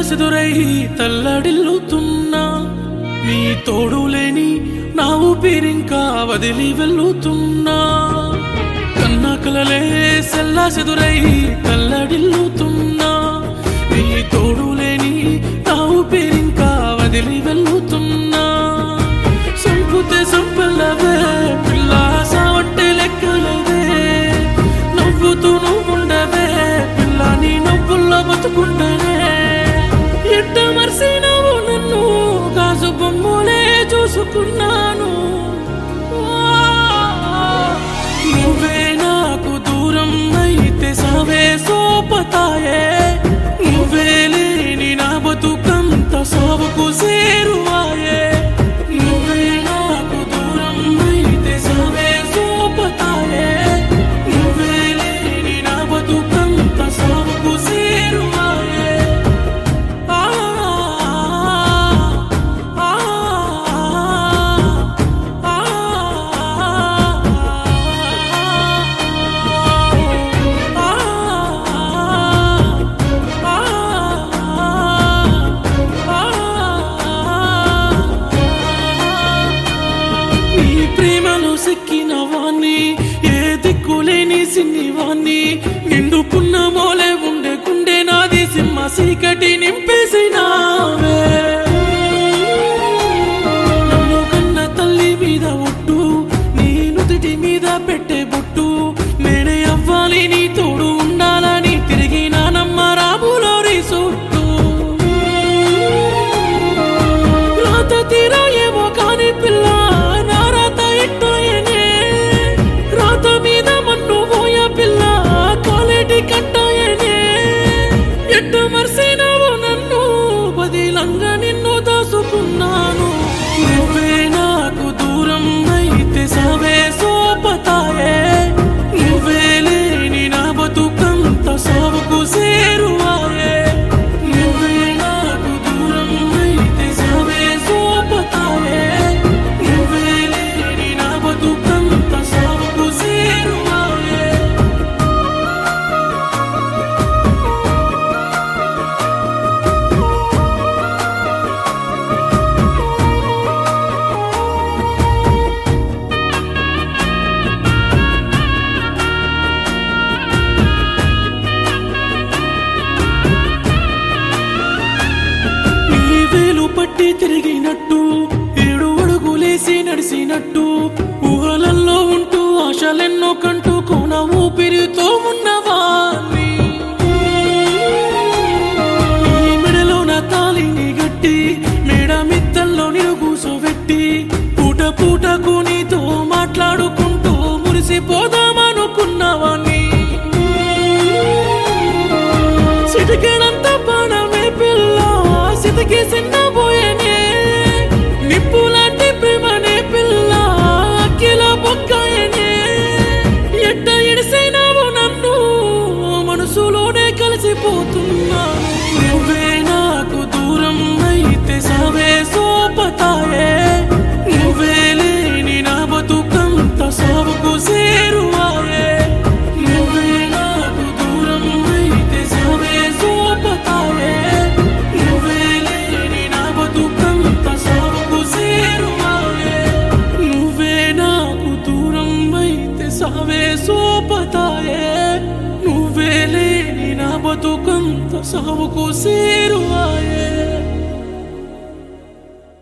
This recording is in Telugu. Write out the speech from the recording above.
సెల్లాసెదురై తల్లడిల్లుతున్నా నీ తోడు లేని నా ఊపిరింకా వదిలి వెళ్ళుతున్నా కన్న కలలే సెల్లాసెదురై తల్లడిల్లుతున్నా నీ తోడు లేని నా ఊపిరింకా వదిలి వెళ్ళుతున్నా సంపుతే సంపలవే పిల్ల సావంటే లెక్కలవే నవ్వుతూ నువ్వుండవే పిల్ల నీ నవ్వుల్లో బతుకుండనే ఎట్ట మర్సినవు నన్ను గాజు బొమ్మలే చూసుకున్నాను నువ్వే నాకు దూరం అయితే సవే సోపతాయే నువ్వే లేని నా బతుకంత సావుకు సేరువాయే నువ్వే నాకు దూరం అయితే సవే సోపతాయే నువ్వే లేని నా బతుకంత సావుకు సేరువాయే ఆ ఆ ఆ నీ ప్రేమలో సిక్కిన వాణ్ణి ఏ దిక్కులేని సిన్ని వాణ్ణి నిండు పున్నమోలే ఉండే గుండె నాది సింహ సీకటి నింపేసినావే నన్ను కన్న తల్లి మీద ఒట్టు నీ నుదుటి మీద పెట్టే బొట్టు నేనే అవ్వాలి నీ తోడు ఉండాలని తిరిగి నానమ్మ రాబులో రీసొట్టు రాత తీరా ఏమో కాని పిల్ల నా రాత ఇట్టాయనే రాత మీద మన్ను పోయ పిల్ల కాలేటి కట్టాయనే ఎట్ట మర్సినావు నన్ను బదిలంగా నిన్ను దాసుకున్నాను నువ్వే నాకు దూరం అయితే సవే సోపతాయే నువ్వే లేని నా బతుకంత సావుకు సేరువాయే నువ్వే నాకు దూరం అయితే సవే సోపతాయే నువ్వే లేని నా బతుకంత సావుకు సేరువాయే నీ వేలు పట్టి తిరిగినట్టు ఏడు అడుగులేసి నడిసినట్టు ఊహలల్లో ఉంటూ ఆశలెన్నో కంటూ కోన ఊపిరితో ఉన్నవాణ్ణి ఈ మెడలో నా తాళిని గట్టి మేడ మిత్తల్లో నిన్ను కూసోబెట్టి పూట పూటకు నీతో మాట్లాడుకుంటూ మురిసిపోదామనుకున్నవాణ్ణి సిటికెడంత బాణమే పిల్ల సిటికి సిన్నబోయేనే నిప్పులాంటి ప్రేమనే పిల్ల అక్కిల బొక్కాయనే ఎట్ట ఎడిసైనావు నన్ను మనసులోనే కలిసిపోతున్నా నువ్వే నాకు దూరం అయితే సవే సోపతాయే నువ్వే లేని నా బతుకంత సావుకు సేరువాయే నువ్వే నాకు దూరం అయితే సవే సోపతాయే నువ్వే లేని నా బతుకంత సావుకు సేరువాయే నువ్వే నాకు దూరం అయితే సవే సోపతాయే నువ్వే లేని నా బతుకంత సావుకు సేరువాయే